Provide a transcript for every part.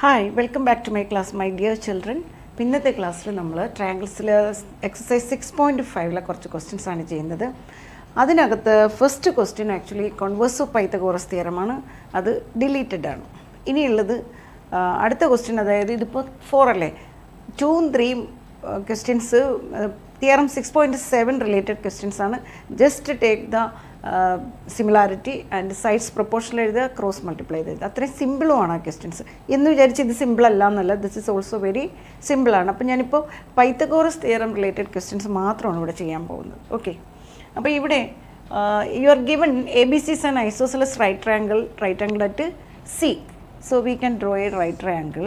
Hi welcome back to my class my dear children ഇന്നത്തെ ക്ലാസ്സിൽ നമ്മൾ ട്രയാങ്കിൾസിൽ എക്സസൈസ് സിക്സ് പോയിൻറ്റ് ഫൈവിലെ കുറച്ച് ക്വസ്റ്റ്യൻസ് ആണ് ചെയ്യുന്നത് അതിനകത്ത് first question actually converse of Pythagoras തിയറമാണ് അത് ഡിലീറ്റഡ് ആണ് ഇനിയുള്ളത് ആ, അടുത്ത ക്വസ്റ്റ്യൻ അതായത് ഇതിപ്പോൾ ഫോർ അല്ലേ ടൂവും ത്രീയും questions theorem six point seven related questions ആണ് just take the similarity and sides proportional എഴുതുക ക്രോസ് മൾട്ടിപ്ലൈ ചെയ്ത് എഴുതുക അത്രയും സിമ്പിളുമാണ് ആ ക്വസ്റ്റ്യൻസ് എന്ന് വിചാരിച്ച് ഇത് സിമ്പിൾ അല്ല എന്നല്ല ദിസ് ഇസ് ഓൾസോ വെരി സിമ്പിളാണ് അപ്പോൾ ഞാനിപ്പോൾ പൈത്തഗോറസ് തിയറം റിലേറ്റഡ് ക്വസ്റ്റ്യൻസ് മാത്രമാണ് ഇവിടെ ചെയ്യാൻ പോകുന്നത് ഓക്കെ അപ്പോൾ ഇവിടെ you are given A B C is and isosceles right triangle right angle at C so we can draw a right triangle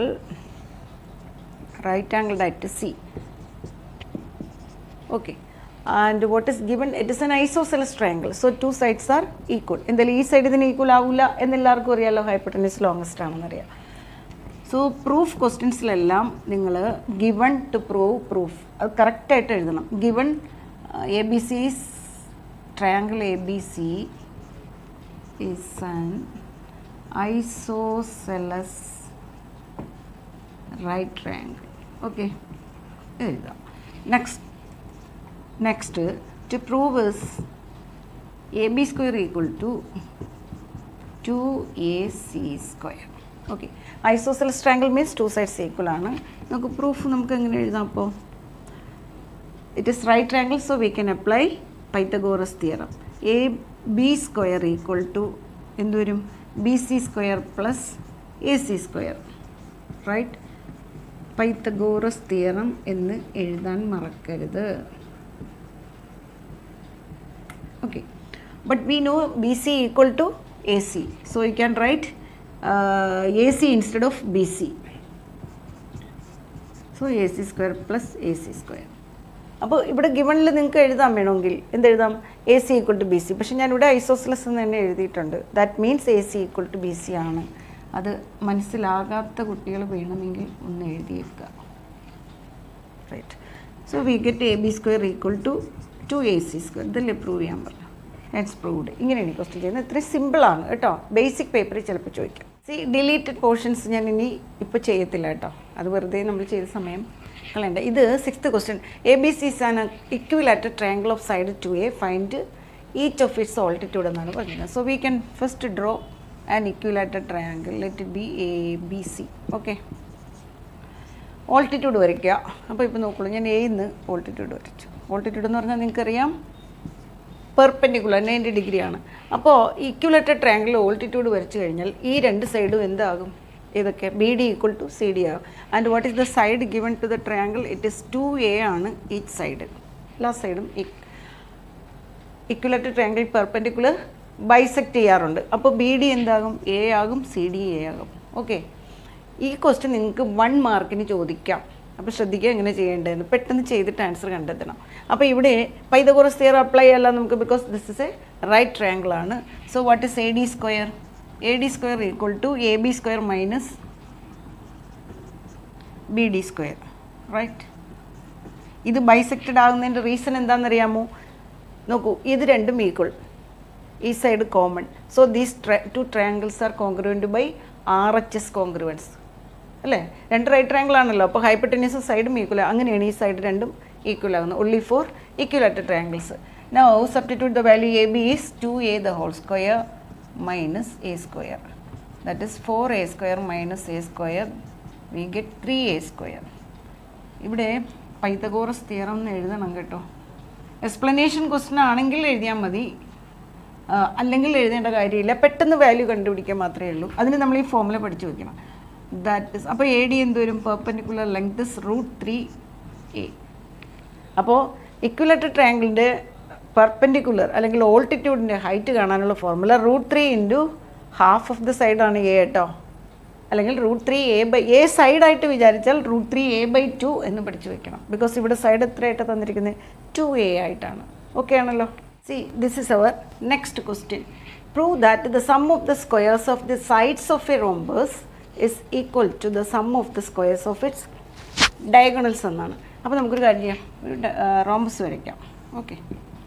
right angled at C. Okay. And what is given? It is an isosceles triangle. So two sides are equal. എന്തായാലും ഈ side ഇതിന് equal ആവില്ല എന്ന് എല്ലാവർക്കും അറിയാമല്ലോ hypotenuse longest ആണെന്നറിയാം so proof ക്വസ്റ്റ്യൻസിലെല്ലാം നിങ്ങൾ ഗിവൺ ടു പ്രൂവ് പ്രൂഫ് അത് കറക്റ്റായിട്ട് എഴുതണം given A B C triangle A B C is an isosceles right triangle okay എഴുതാം next next to prove is A B square equal to two A C square okay isosceles triangle means two sides equal ആണ് നമുക്ക് proof നമുക്ക് എങ്ങനെ എഴുതാം അപ്പോൾ it is right triangle so we can apply Pythagoras theorem A B square equal to എന്തുവരും B C square plus A C square right Pythagoras theorem എന്ന് എഴുതാൻ മറക്കരുത് okay but we know B C equal to A C so you can write A C instead of B C so A C square plus A C square അപ്പോൾ ഇവിടെ ഗിവണിൽ നിങ്ങൾക്ക് എഴുതാൻ വേണമെങ്കിൽ എന്തെഴുതാം A C equal to B C പക്ഷേ ഞാനിവിടെ isosceles എന്ന് തന്നെ എഴുതിയിട്ടുണ്ട് that means A C equal to B C ആണ് അത് മനസ്സിലാകാത്ത കുട്ടികൾ വേണമെങ്കിൽ ഒന്ന് എഴുതിയേക്കുക right so we get A B square equal to two A C square ഇതല്ലേ പ്രൂവ് ചെയ്യാൻ പറഞ്ഞു ദാറ്റ്സ് പ്രൂവ്ഡ് ഇങ്ങനെയാണ് ക്വസ്റ്റ്യൻ ചെയ്യുന്നത് ഇത്രയും സിമ്പിളാണ് കേട്ടോ ബേസിക് പേപ്പറിൽ ചിലപ്പോൾ ചോദിക്കാം സി ഡിലീറ്റഡ് പോർഷൻസ് ഞാൻ ഇനി ഇപ്പോൾ ചെയ്യത്തില്ല കേട്ടോ അത് വെറുതെ നമ്മൾ ചെയ്ത സമയം കളയണ്ട ഇത് sixth question A B C is an equilateral triangle of side two A find each of its altitude എന്നാണ് പറഞ്ഞത് so we can first draw an equilateral triangle let it be A B C okay altitude വരയ്ക്കുക അപ്പോൾ ഇപ്പോൾ നോക്കുള്ളൂ ഞാൻ എയിന്ന് altitude വരച്ചു altitude എന്ന് പറഞ്ഞാൽ നിങ്ങൾക്കറിയാം പെർപെൻഡിക്കുലർ നയൻറ്റി ഡിഗ്രിയാണ് അപ്പോൾ ഇക്വലേറ്റർ ട്രയാങ്കിൾ ഓൾട്ടിറ്റ്യൂഡ് വരച്ചു കഴിഞ്ഞാൽ ഈ രണ്ട് സൈഡും എന്താകും ഇതൊക്കെ B D equal to C D ആകും and what is the side given to the triangle it is two A ആണ് ഈച്ച് സൈഡ് എല്ലാ സൈഡും ഇക്വലേറ്റർ ട്രയാങ്കിൾ പെർപെൻഡിക്കുലർ ബൈസെക്റ്റ് ചെയ്യാറുണ്ട് അപ്പോൾ ബി ഡി എന്താകും എ ആകും സി ഡി എ ആകും okay ഈ ക്വസ്റ്റ്യൻ നിങ്ങൾക്ക് വൺ മാർക്കിന് ചോദിക്കാം അപ്പോൾ ശ്രദ്ധിക്കുക എങ്ങനെ ചെയ്യേണ്ടതെന്ന് പെട്ടെന്ന് ചെയ്തിട്ട് ആൻസർ കണ്ടെത്തണം അപ്പോൾ ഇവിടെ പൈതകോറസ് തിയർ അപ്ലൈ ചെയ്യാല്ല നമുക്ക് because this is a right triangle ആണ് so what is A D square A D square equal to A B square minus B D square right ഇത് ബൈസെക്റ്റഡ് ആകുന്നതിൻ്റെ റീസൺ എന്താണെന്നറിയാമോ നോക്കൂ ഇത് രണ്ടും ഈക്വൾ ഈ side common so these two triangles are congruent by R H S congruence അല്ലേ രണ്ട് right triangle ആണല്ലോ അപ്പോൾ ഹൈപ്പറ്റനീസും സൈഡും ഈക്വൽ അങ്ങനെയാണ് ഈ സൈഡ് രണ്ടും ഈക്വൽ ആകുന്നത് only for equilateral triangles now substitute the value A B is two A the whole square minus A square that is four A square minus A square we get three A square ഇവിടെ Pythagoras theorem എന്ന് എഴുതണം കേട്ടോ explanation question ആണെങ്കിൽ എഴുതിയാൽ മതി ആ, അല്ലെങ്കിൽ എഴുതേണ്ട കാര്യമില്ല പെട്ടെന്ന് വാല്യൂ കണ്ടുപിടിക്കാൻ മാത്രമേ ഉള്ളൂ അതിന് നമ്മൾ ഈ ഫോമുല പഠിച്ചു വെക്കണം ദാറ്റ് ഇസ് അപ്പോൾ എ ഡി എന്ത് വരും perpendicular length is root three A അപ്പോൾ ഇക്വലറ്റർ ട്രയാങ്കിളിൻ്റെ പെർപ്പൻഡിക്കുലർ അല്ലെങ്കിൽ ഓൾട്ടിറ്റ്യൂഡിൻ്റെ ഹൈറ്റ് കാണാനുള്ള formula root three into half of the സൈഡാണ് എ കേട്ടോ അല്ലെങ്കിൽ root three A by A സൈഡായിട്ട് വിചാരിച്ചാൽ root three A by two എന്ന് പഠിച്ചു വെക്കണം ബിക്കോസ് ഇവിടെ സൈഡ് എത്രയായിട്ട് തന്നിരിക്കുന്നത് ടു എ ആയിട്ടാണ് ഓക്കെ ആണല്ലോ see this is our next question prove that the sum of the squares of the sides of a rhombus is equal to the sum of the squares of its diagonals എന്നാണ് അപ്പോൾ നമുക്കൊരു കാര്യം ചെയ്യാം ഒരു rhombus വരയ്ക്കാം okay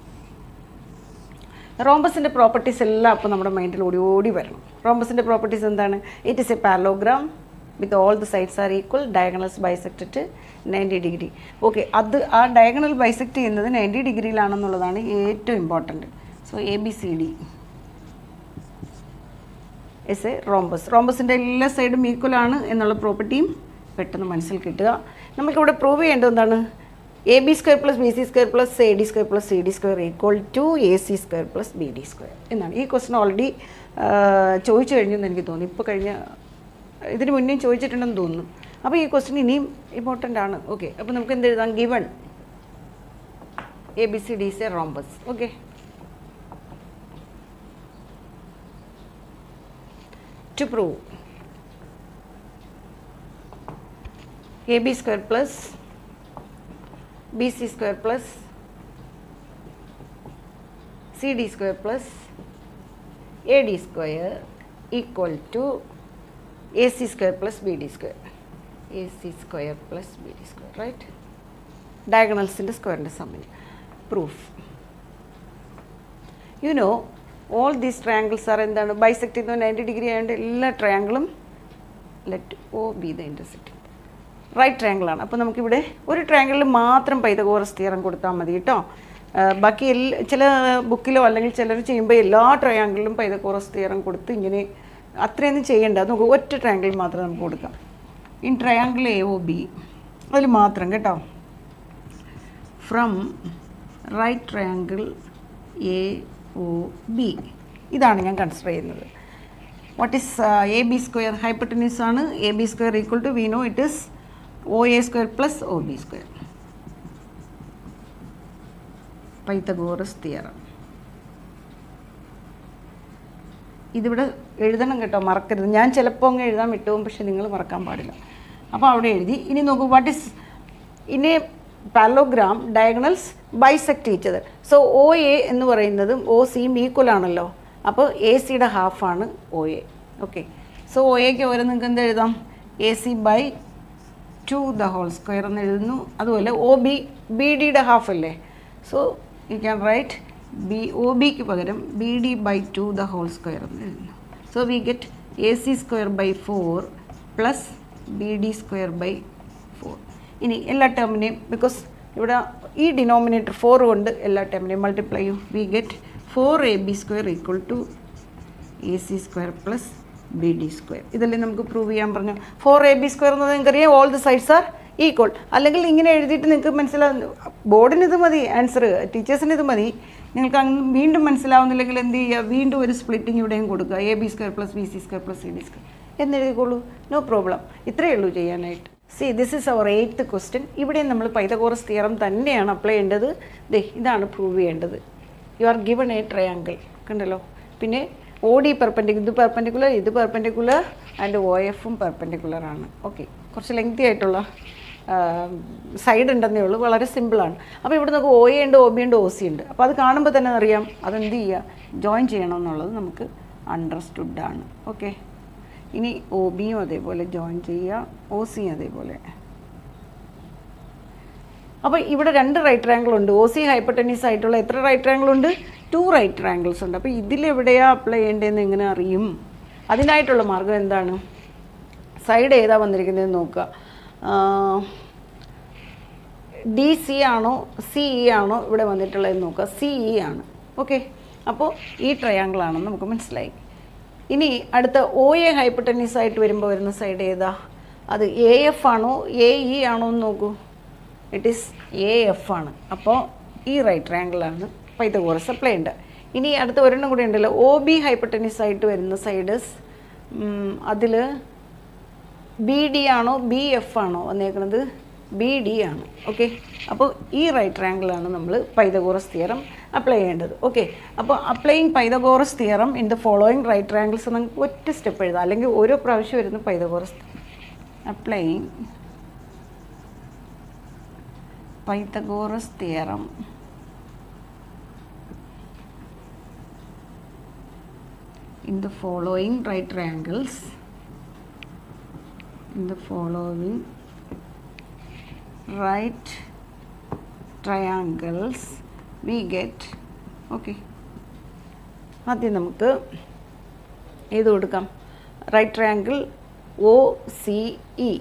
റോംബസിൻ്റെ properties എല്ലാം അപ്പോൾ നമ്മുടെ മൈൻഡിൽ ഓടി ഓടി വരണം റോംബസിൻ്റെ പ്രോപ്പർട്ടീസ് എന്താണ് it is a parallelogram with all the sides are equal diagonals bisected ninety degree okay അത് ആ ഡയഗണൽ ബൈസെക്റ്റ് ചെയ്യുന്നത് നയൻറ്റി ഡിഗ്രിയിലാണെന്നുള്ളതാണ് ഏറ്റവും important so A B C D is a rhombus റോംബസിൻ്റെ എല്ലാ സൈഡും ഈക്വൽ ആണ് എന്നുള്ള പ്രോപ്പർട്ടിയും പെട്ടെന്ന് മനസ്സിൽ കിട്ടുക നമുക്കിവിടെ പ്രൂവ് ചെയ്യേണ്ടത് എന്താണ് A B square plus B C square plus A D square plus C D square equal to A C square plus B D square എന്നാണ് ഈ ക്വസ്റ്റൻ ഓൾറെഡി ചോദിച്ചു കഴിഞ്ഞെന്ന് എനിക്ക് തോന്നി ഇപ്പോൾ കഴിഞ്ഞ ഇതിന് മുന്നേ ചോദിച്ചിട്ടുണ്ടെന്ന് തോന്നുന്നു അപ്പോൾ ഈ ക്വസ്റ്റൻ ഇനിയും ഇമ്പോർട്ടൻ്റ് ആണ് ഓക്കെ അപ്പോൾ നമുക്ക് എന്ത് എഴുതാം given A B C D C rhombus okay to prove ab square plus bc square plus cd square plus ad square equal to ac square plus bd square ac square plus bd square right diagonals സ്ക്വയറിൻ്റെ സമ്മിൽ proof you know all these triangles are എന്താണ് bisect ചെയ്യുന്ന ninety degree ആയതുകൊണ്ട് എല്ലാ ട്രയാങ്കിളും let O be the intersect right ട്രയാങ്കിളാണ് അപ്പോൾ നമുക്കിവിടെ ഒരു ട്രയാങ്കിളിൽ മാത്രം പൈതകോറസ് തിയറം കൊടുത്താൽ മതി കേട്ടോ ആ, ബാക്കി എല്ലാ ചില ബുക്കിലോ അല്ലെങ്കിൽ ചിലർ ചെയ്യുമ്പോൾ എല്ലാ ട്രയാങ്കിളിലും പൈതകോറസ് തിയറം കൊടുത്ത് ഇങ്ങനെ അത്രയൊന്നും ചെയ്യേണ്ട അത് നമുക്ക് ഒറ്റ ട്രയാങ്കിൾ മാത്രം നമുക്ക് കൊടുക്കാം in triangle A O B അതിൽ മാത്രം കേട്ടോ from right triangle A O B ഇതാണ് ഞാൻ കൺസിഡർ ചെയ്യുന്നത് what is A B square hypotenuse ആണ് A B square equal to we know it is O A square plus O B square Pythagoras theorem ഇതിവിടെ എഴുതണം കേട്ടോ മറക്കരുത് ഞാൻ ചിലപ്പോൾ അങ്ങ് എഴുതാൻ വിട്ടുപോകും പക്ഷെ നിങ്ങൾ മറക്കാൻ പാടില്ല അപ്പോൾ അവിടെ എഴുതി ഇനി നോക്കൂ what is in a parallelogram diagonals bisect each other so O A എന്ന് പറയുന്നതും ഒ സിയും ഈക്വൽ ആണല്ലോ അപ്പോൾ എ സിയുടെ ഹാഫാണ് O A okay so O എക്ക് ഓരോ നിങ്ങൾക്ക് എന്ത് എഴുതാം A C by two the whole square എന്ന് എഴുതുന്നു അതുപോലെ ഒ ബി ബി ഡിയുടെ ഹാഫ് അല്ലേ so you can write B O ബിക്ക് പകരം B D by two the whole square എന്ന് എഴുതുന്നു so we get A C square by four plus B D square by four ഇനി എല്ലാ ടേമിനെയും because ഇവിടെ ഈ ഡിനോമിനേറ്റർ ഫോർ കൊണ്ട് എല്ലാ ടേമിനെയും മൾട്ടിപ്ലൈ ചെയ്യും we get four A B square equal to A C square plus B D square ഇതല്ലേ നമുക്ക് പ്രൂവ് ചെയ്യാൻ പറഞ്ഞു ഫോർ എ ബി സ്ക്വയർ എന്ന് നിങ്ങൾക്കറിയാം all the sides are equal അല്ലെങ്കിൽ ഇങ്ങനെ എഴുതിയിട്ട് നിങ്ങൾക്ക് മനസ്സിലാവുന്നു ബോർഡിന് ഇത് മതി ആൻസർ ടീച്ചേഴ്സിന് ഇത് മതി നിങ്ങൾക്ക് അങ്ങ് വീണ്ടും മനസ്സിലാവുന്നില്ലെങ്കിൽ എന്ത് ചെയ്യുക വീണ്ടും ഒരു സ്പ്ലിറ്റിംഗ് ഇവിടെയും കൊടുക്കുക A B square plus B C square plus C D square എന്നെഴുതിക്കോളൂ നോ പ്രോബ്ലം ഇത്രയേ ഉള്ളൂ ചെയ്യാനായിട്ട് see this is our eighth question ഇവിടെ നമ്മൾ പൈതകോറസ് തിയറം തന്നെയാണ് അപ്ലൈ ചെയ്യേണ്ടത് ദേ ഇതാണ് പ്രൂവ് ചെയ്യേണ്ടത് you are given a triangle കണ്ടല്ലോ പിന്നെ ഒ ഡി പെർപ്പൻഡിക്കുലർ ഇത് പെർപ്പൻഡിക്കുലർ ഇത് പെർപ്പൻഡിക്കുലർ ആൻഡ് ഒ എഫും പെർപ്പൻഡിക്കുലർ ആണ് ഓക്കെ കുറച്ച് ലെങ്തി ആയിട്ടുള്ള സൈഡ് ഉണ്ടെന്നേ ഉള്ളൂ വളരെ സിമ്പിളാണ് അപ്പോൾ ഇവിടെ നമുക്ക് ഒ എ ഉണ്ട് ഒ ബി ഉണ്ട് ഒ സി ഉണ്ട് അപ്പോൾ അത് കാണുമ്പോൾ തന്നെ അറിയാം അതെന്ത് ചെയ്യുക ജോയിൻ ചെയ്യണം എന്നുള്ളത് നമുക്ക് അണ്ടർസ്റ്റുഡ് ആണ് ഓക്കെ ഇനി ഒ ബിയും അതേപോലെ ജോയിൻ ചെയ്യുക ഒ സിയും അതേപോലെ അപ്പോൾ ഇവിടെ രണ്ട് റൈറ്റ് ട്രയാങ്കിൾ ഉണ്ട് ഒ സി ഹൈപ്പർടെനീസ് ആയിട്ടുള്ള എത്ര റൈറ്റ് ട്രയാങ്കിൾ ഉണ്ട് ടു റൈറ്റ് ട്രയാങ്കിൾസ് ഉണ്ട് അപ്പോൾ ഇതിലെവിടെയാ അപ്ലൈ ചെയ്യേണ്ടതെന്ന് എങ്ങനെ അറിയും അതിനായിട്ടുള്ള മാർഗം എന്താണ് സൈഡ് ഏതാ വന്നിരിക്കുന്നതെന്ന് നോക്കുക ഡി സി ആണോ സി ഇ ആണോ ഇവിടെ വന്നിട്ടുള്ളതെന്ന് നോക്കുക സി ഇ ആണ് ഓക്കെ അപ്പോൾ ഈ ട്രയാങ്കിൾ ആണെന്ന് നമുക്ക് മനസ്സിലായി ഇനി അടുത്ത ഒ എ ഹൈപ്പർടെനീസ് ആയിട്ട് വരുമ്പോൾ വരുന്ന സൈഡ് ഏതാ അത് എ എഫ് ആണോ എ ഇ ആണോ എന്ന് നോക്കൂ ഇറ്റ് ഈസ് എ എഫ് ആണ് അപ്പോൾ ഈ റൈറ്റ് ട്രയാങ്കിളാണ് പൈതഗോറസ് അപ്ലൈ ഉണ്ട് ഇനി അടുത്ത ഒരെണ്ണം കൂടി ഉണ്ടല്ലോ ഒ ബി ഹൈപ്പർടെനീസ് ആയിട്ട് വരുന്ന സൈഡസ് അതിൽ ബി ഡി ആണോ ബി എഫ് ആണോ വന്നേക്കുന്നത് ബി ഡി ആണ് ഓക്കെ അപ്പോൾ ഈ റൈറ്റ് ട്രയാങ്കിളാണ് നമ്മൾ പൈതഗോറസ് തിയറം അപ്ലൈ ചെയ്യേണ്ടത് ഓക്കെ അപ്പോൾ applying Pythagoras theorem in the following right triangles നമുക്ക് ഒറ്റ സ്റ്റെപ്പ് എഴുതാം അല്ലെങ്കിൽ ഓരോ പ്രാവശ്യം വരുന്ന Pythagoras applying Pythagoras theorem in the following right triangles in the following right triangles we get okay ആദ്യം നമുക്ക് ഏത് കൊടുക്കാം right triangle O C E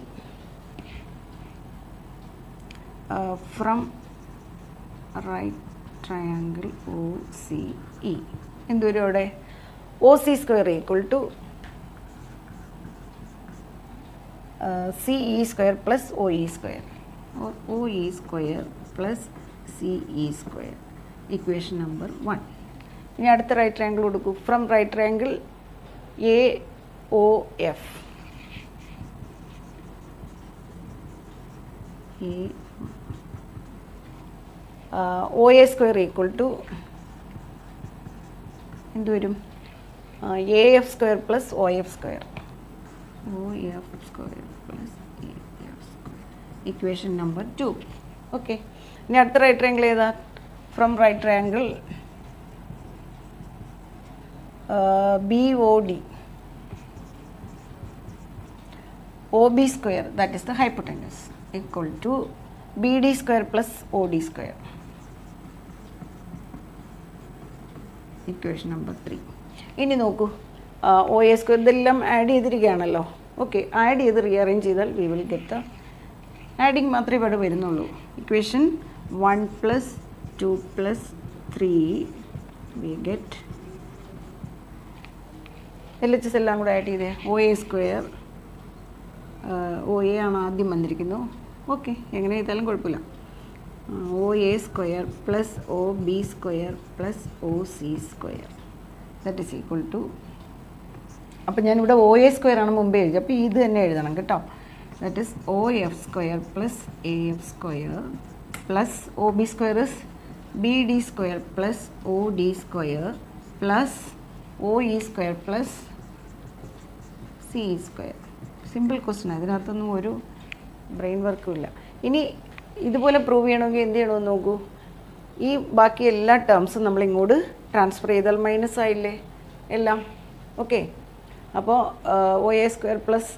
from right triangle O C E എന്തുവരും അവിടെ O C square equal to C E square plus O E square O E square plus C E square equation number one ഇനി അടുത്ത right triangle കൊടുക്കൂ from right triangle A O F A O A square equal to എന്ത് വരും A F square plus O F square O F square plus A F square equation number two okay ഇനി അടുത്ത right triangle ഏതാ from right triangle B O D O B square that is the hypotenuse equal to B D square plus O D square equation number three ഇനി നോക്കൂ O A square ഇതെല്ലാം add ചെയ്തിരിക്കുകയാണല്ലോ okay add ചെയ്ത് rearrange ചെയ്താൽ we will get the adding മാത്രമേ ഇവിടെ വരുന്നുള്ളൂ equation one plus two plus three we get L H S എല്ലാം കൂടെ ആഡ് ചെയ്തേ O A square O A ആണ് ആദ്യം വന്നിരിക്കുന്നു ഓക്കെ എങ്ങനെ ചെയ്താലും കുഴപ്പമില്ല O A square plus O B square plus O C square that is equal to അപ്പോൾ ഞാനിവിടെ ഒ എ സ്ക്വയർ ആണ് മുമ്പേ എഴുതി അപ്പോൾ ഇത് തന്നെ എഴുതണം കേട്ടോ that is O F square plus A F square plus O B square is B D square plus O D square plus O E square plus C square simple question അതിനകത്തൊന്നും ഒരു ബ്രെയിൻ വർക്കും ഇല്ല ഇനി ഇതുപോലെ prove ചെയ്യണമെങ്കിൽ എന്ത് ചെയ്യണമെന്ന് നോക്കൂ ഈ ബാക്കി എല്ലാ ടേംസും നമ്മൾ ഇങ്ങോട്ട് ട്രാൻസ്ഫർ ചെയ്താൽ മൈനസ് ആയില്ലേ എല്ലാം ഓക്കെ അപ്പോൾ ഒ എ സ്ക്വയർ പ്ലസ്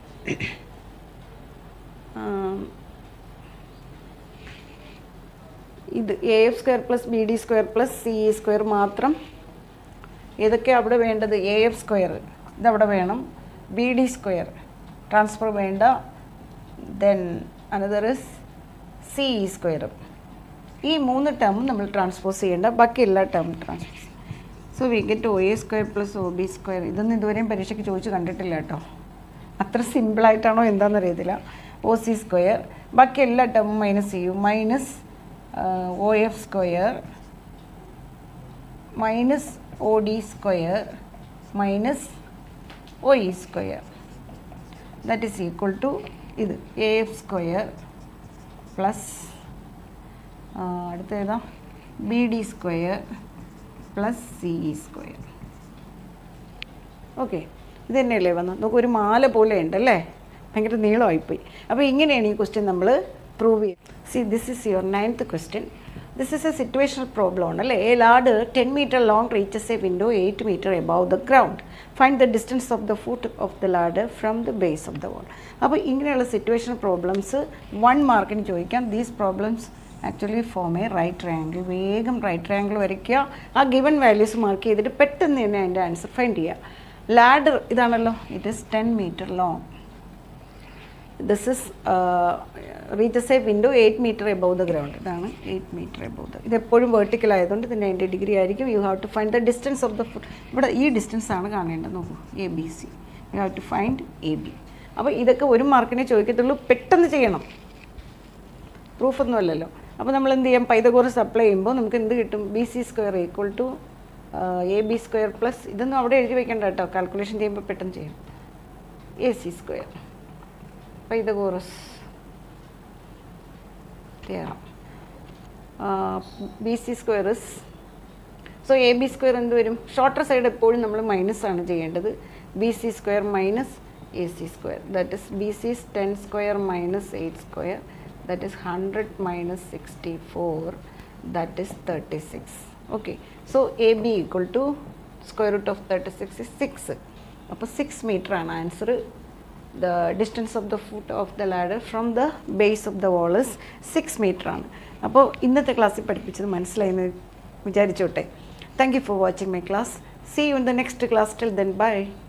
ഇത് A F square plus B D square plus C E square മാത്രം ഏതൊക്കെയാണ് അവിടെ വേണ്ടത് എ എഫ് സ്ക്വയർ ഇതവിടെ വേണം ബി ഡി സ്ക്വയർ ട്രാൻസ്ഫർ വേണ്ട then another is C E സ്ക്വയറും ഈ മൂന്ന് ടേമും നമ്മൾ ട്രാൻസ്പോസ് ചെയ്യേണ്ട ബാക്കി എല്ലാ ടേമും transpose so we get O A square plus O B square ഇതൊന്നും ഇതുവരെയും പരീക്ഷയ്ക്ക് ചോദിച്ച് കണ്ടിട്ടില്ല കേട്ടോ അത്ര സിമ്പിളായിട്ടാണോ എന്താണെന്ന് അറിയത്തില്ല ഒ സി സ്ക്വയർ ബാക്കി എല്ലാ ടേമും മൈനസ് ചെയ്യും minus O F square minus O D square minus O E square that is equal to ഇത് എ എഫ് സ്ക്വയർ പ്ലസ് അടുത്ത ഏതാ B D square plus C E square okay ഇത് തന്നെയല്ലേ വന്നത് നമുക്ക് ഒരു മാല പോലെ ഉണ്ടല്ലേ ഭയങ്കര നീളമായിപ്പോയി അപ്പോൾ ഇങ്ങനെയാണ് ഈ ക്വസ്റ്റ്യൻ നമ്മൾ പ്രൂവ് ചെയ്യുന്നത് C this is your ninth question this is a situational problem ആണ് അല്ലേ a ladder ten metre long reaches a window eight metre above the ground find the distance of the foot of the ladder from the base of the wall അപ്പോൾ ഇങ്ങനെയുള്ള situational problems one മാർക്കിന് ചോദിക്കാം these problems actually form a right triangle വേഗം right triangle വരയ്ക്കുക ആ given values mark ചെയ്തിട്ട് പെട്ടെന്ന് തന്നെ അതിൻ്റെ ആൻസർ ഫൈൻഡ് ചെയ്യുക ലാഡർ ഇതാണല്ലോ it is ten metre long this is reaches a window eight metre above the ground ഇതാണ് എയ്റ്റ് മീറ്റർ എബവ് ദ ഇത് എപ്പോഴും വെർട്ടിക്കൽ ആയതുകൊണ്ട് ഇതിൻ്റെ അതിൻ്റെ ഡിഗ്രി ആയിരിക്കും you have to find the distance of the foot ഇവിടെ ഈ ഡിസ്റ്റൻസ് ആണ് കാണേണ്ടത് നോക്കൂ A B C you have to find A B അപ്പോൾ ഇതൊക്കെ ഒരു മാർക്കിനെ ചോദിക്കത്തുള്ളൂ പെട്ടെന്ന് ചെയ്യണം പ്രൂഫൊന്നും അല്ലല്ലോ അപ്പോൾ നമ്മൾ എന്ത് ചെയ്യാം പൈതകോറസ് അപ്ലൈ ചെയ്യുമ്പോൾ നമുക്ക് എന്ത് കിട്ടും B C square equal to A B square plus ഇതൊന്നും അവിടെ എഴുതി വെക്കേണ്ട കേട്ടോ കാൽക്കുലേഷൻ ചെയ്യുമ്പോൾ പെട്ടെന്ന് ചെയ്യും എ സി സ്ക്വയർ പൈതകോറസ് ചെയ്യാം B C square is so A B square എന്ത് വരും ഷോർട്ടർ സൈഡ് എപ്പോഴും നമ്മൾ മൈനസ് ആണ് ചെയ്യേണ്ടത് B C square minus A C square that is B C is ten square minus eight square that is hundred minus sixty four that is thirty six okay so A B equal to square root of thirty six is six അപ്പോൾ six metre ആണ് answer the distance of the foot of the ladder from the base of the wall is six metre ആണ് അപ്പോൾ ഇന്നത്തെ ക്ലാസ്സിൽ പഠിപ്പിച്ചത് മനസ്സിലായെന്ന് വിചാരിച്ചോട്ടെ thank you for watching my class see you in the next class till then by